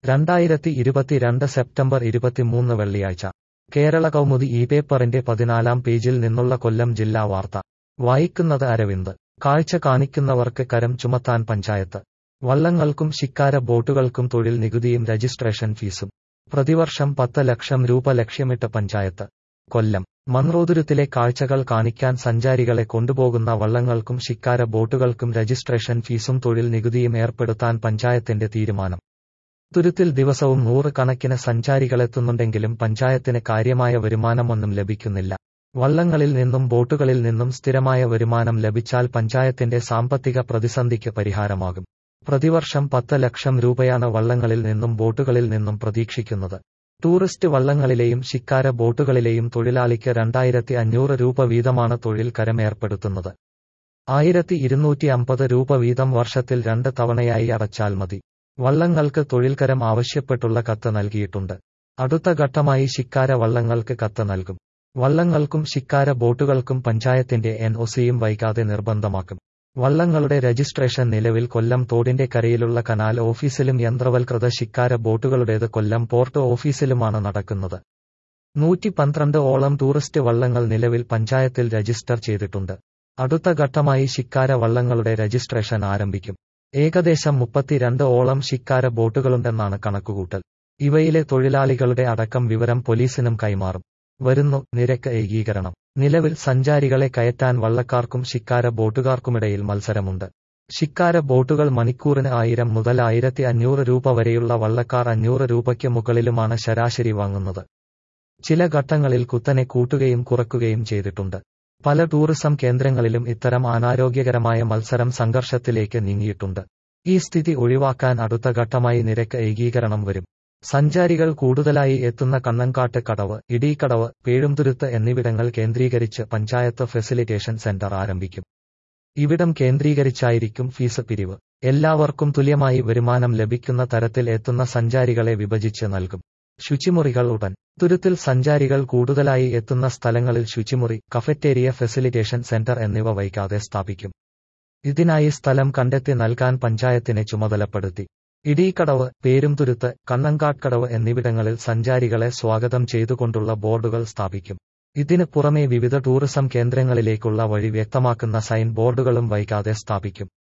രണ്ടായിരത്തി ഇരുപത്തിരണ്ട് സെപ്റ്റംബർ ഇരുപത്തിമൂന്ന് വെള്ളിയാഴ്ച കേരള കൗമുദി ഈ പേപ്പറിന്റെ പതിനാലാം പേജിൽ നിന്നുള്ള കൊല്ലം ജില്ലാ വാർത്ത വായിക്കുന്നത് അരവിന്ദ് കാഴ്ച കാണിക്കുന്നവർക്ക് കരം ചുമത്താൻ പഞ്ചായത്ത് വള്ളങ്ങൾക്കും ശിക്കാര ബോട്ടുകൾക്കും തൊഴിൽ നികുതിയും രജിസ്ട്രേഷൻ ഫീസും പ്രതിവർഷം പത്ത് ലക്ഷം രൂപ ലക്ഷ്യമിട്ട് പഞ്ചായത്ത് കൊല്ലം മൺറോതുരുത്തിലെ കാഴ്ചകൾ കാണിക്കാൻ സഞ്ചാരികളെ കൊണ്ടുപോകുന്ന വള്ളങ്ങൾക്കും ശിക്കാര ബോട്ടുകൾക്കും രജിസ്ട്രേഷൻ ഫീസും തൊഴിൽ നികുതിയും ഏർപ്പെടുത്താൻ പഞ്ചായത്തിന്റെ തീരുമാനം തുരുത്തിൽ ദിവസവും നൂറ് കണക്കിന് സഞ്ചാരികളെത്തുന്നുണ്ടെങ്കിലും പഞ്ചായത്തിന് കാര്യമായ വരുമാനമൊന്നും ലഭിക്കുന്നില്ല വള്ളങ്ങളിൽ നിന്നും ബോട്ടുകളിൽ നിന്നും സ്ഥിരമായ വരുമാനം ലഭിച്ചാൽ പഞ്ചായത്തിന്റെ സാമ്പത്തിക പ്രതിസന്ധിക്ക് പരിഹാരമാകും പ്രതിവർഷം പത്ത് ലക്ഷം രൂപയാണ് വള്ളങ്ങളിൽ നിന്നും ബോട്ടുകളിൽ നിന്നും പ്രതീക്ഷിക്കുന്നത് ടൂറിസ്റ്റ് വള്ളങ്ങളിലെയും ശിക്കാര ബോട്ടുകളിലെയും തൊഴിലാളിക്ക് രണ്ടായിരത്തി അഞ്ഞൂറ് രൂപ വീതമാണ് തൊഴിൽ കരം ഏർപ്പെടുത്തുന്നത് ആയിരത്തി ഇരുന്നൂറ്റി അമ്പത് രൂപ വീതം വർഷത്തിൽ രണ്ട് തവണയായി അടച്ചാൽ മതി വള്ളങ്ങൾക്ക് തൊഴിൽക്കരം ആവശ്യപ്പെട്ടുള്ള കത്ത് നൽകിയിട്ടുണ്ട് അടുത്ത ഘട്ടമായി ശിക്കാര വള്ളങ്ങൾക്ക് കത്ത് നൽകും വള്ളങ്ങൾക്കും ശിക്കാര ബോട്ടുകൾക്കും പഞ്ചായത്തിന്റെ എൻ ഒസിയും വൈകാതെ നിർബന്ധമാക്കും വള്ളങ്ങളുടെ രജിസ്ട്രേഷൻ നിലവിൽ കൊല്ലം തോടിന്റെ കരയിലുള്ള കനാൽ ഓഫീസിലും യന്ത്രവൽകൃത ശിക്കാര ബോട്ടുകളുടേത് കൊല്ലം പോർട്ട് ഓഫീസിലുമാണ് നടക്കുന്നത് നൂറ്റി പന്ത്രണ്ട് ഓളം ടൂറിസ്റ്റ് വള്ളങ്ങൾ നിലവിൽ പഞ്ചായത്തിൽ രജിസ്റ്റർ ചെയ്തിട്ടുണ്ട് അടുത്ത ഘട്ടമായി ശിക്കാര വള്ളങ്ങളുടെ രജിസ്ട്രേഷൻ ആരംഭിക്കും ഏകദേശം മുപ്പത്തിരണ്ട് ഓളം ശിക്കാര ബോട്ടുകളുണ്ടെന്നാണ് കണക്കുകൂട്ടൽ ഇവയിലെ തൊഴിലാളികളുടെ അടക്കം വിവരം പോലീസിനും കൈമാറും വരുന്നു നിരക്ക് ഏകീകരണം നിലവിൽ സഞ്ചാരികളെ കയറ്റാൻ വള്ളക്കാർക്കും ശിക്കാര ബോട്ടുകാർക്കുമിടയിൽ മത്സരമുണ്ട് ശിക്കാര ബോട്ടുകൾ മണിക്കൂറിന് ആയിരം മുതൽ ആയിരത്തി അഞ്ഞൂറ് രൂപ വരെയുള്ള വള്ളക്കാർ അഞ്ഞൂറ് രൂപയ്ക്ക് മുകളിലുമാണ് ശരാശരി വാങ്ങുന്നത് ചില ഘട്ടങ്ങളിൽ കുത്തനെ കൂട്ടുകയും കുറയ്ക്കുകയും ചെയ്തിട്ടുണ്ട് പല ടൂറിസം കേന്ദ്രങ്ങളിലും ഇത്തരം അനാരോഗ്യകരമായ മത്സരം സംഘർഷത്തിലേക്ക് നീങ്ങിയിട്ടുണ്ട് ഈ സ്ഥിതി ഒഴിവാക്കാൻ അടുത്ത ഘട്ടമായി നിരക്ക് ഏകീകരണം വരും സഞ്ചാരികൾ കൂടുതലായി എത്തുന്ന കണ്ണങ്കാട്ട് കടവ് ഇടീക്കടവ് പേഴുംതുരുത്ത് എന്നിവിടങ്ങൾ കേന്ദ്രീകരിച്ച് പഞ്ചായത്ത് ഫെസിലിറ്റേഷൻ സെന്റർ ആരംഭിക്കും ഇവിടം കേന്ദ്രീകരിച്ചായിരിക്കും ഫീസ് പിരിവ് എല്ലാവർക്കും തുല്യമായി വരുമാനം ലഭിക്കുന്ന തരത്തിൽ എത്തുന്ന സഞ്ചാരികളെ വിഭജിച്ച് നൽകും ശുചിമുറികൾ ഉടൻ തുരുത്തിൽ സഞ്ചാരികൾ കൂടുതലായി എത്തുന്ന സ്ഥലങ്ങളിൽ ശുചിമുറി കഫറ്റേരിയ ഫെസിലിറ്റേഷൻ സെന്റർ എന്നിവ വൈകാതെ സ്ഥാപിക്കും ഇതിനായി സ്ഥലം കണ്ടെത്തി നൽകാൻ പഞ്ചായത്തിനെ ചുമതലപ്പെടുത്തി ഇടീക്കടവ് പേരുംതുരുത്ത് കണ്ണങ്കാട്ട്കടവ് എന്നിവിടങ്ങളിൽ സഞ്ചാരികളെ സ്വാഗതം ചെയ്തുകൊണ്ടുള്ള ബോർഡുകൾ സ്ഥാപിക്കും ഇതിന് പുറമെ വിവിധ ടൂറിസം കേന്ദ്രങ്ങളിലേക്കുള്ള വഴി വ്യക്തമാക്കുന്ന സൈൻ ബോർഡുകളും വൈകാതെ സ്ഥാപിക്കും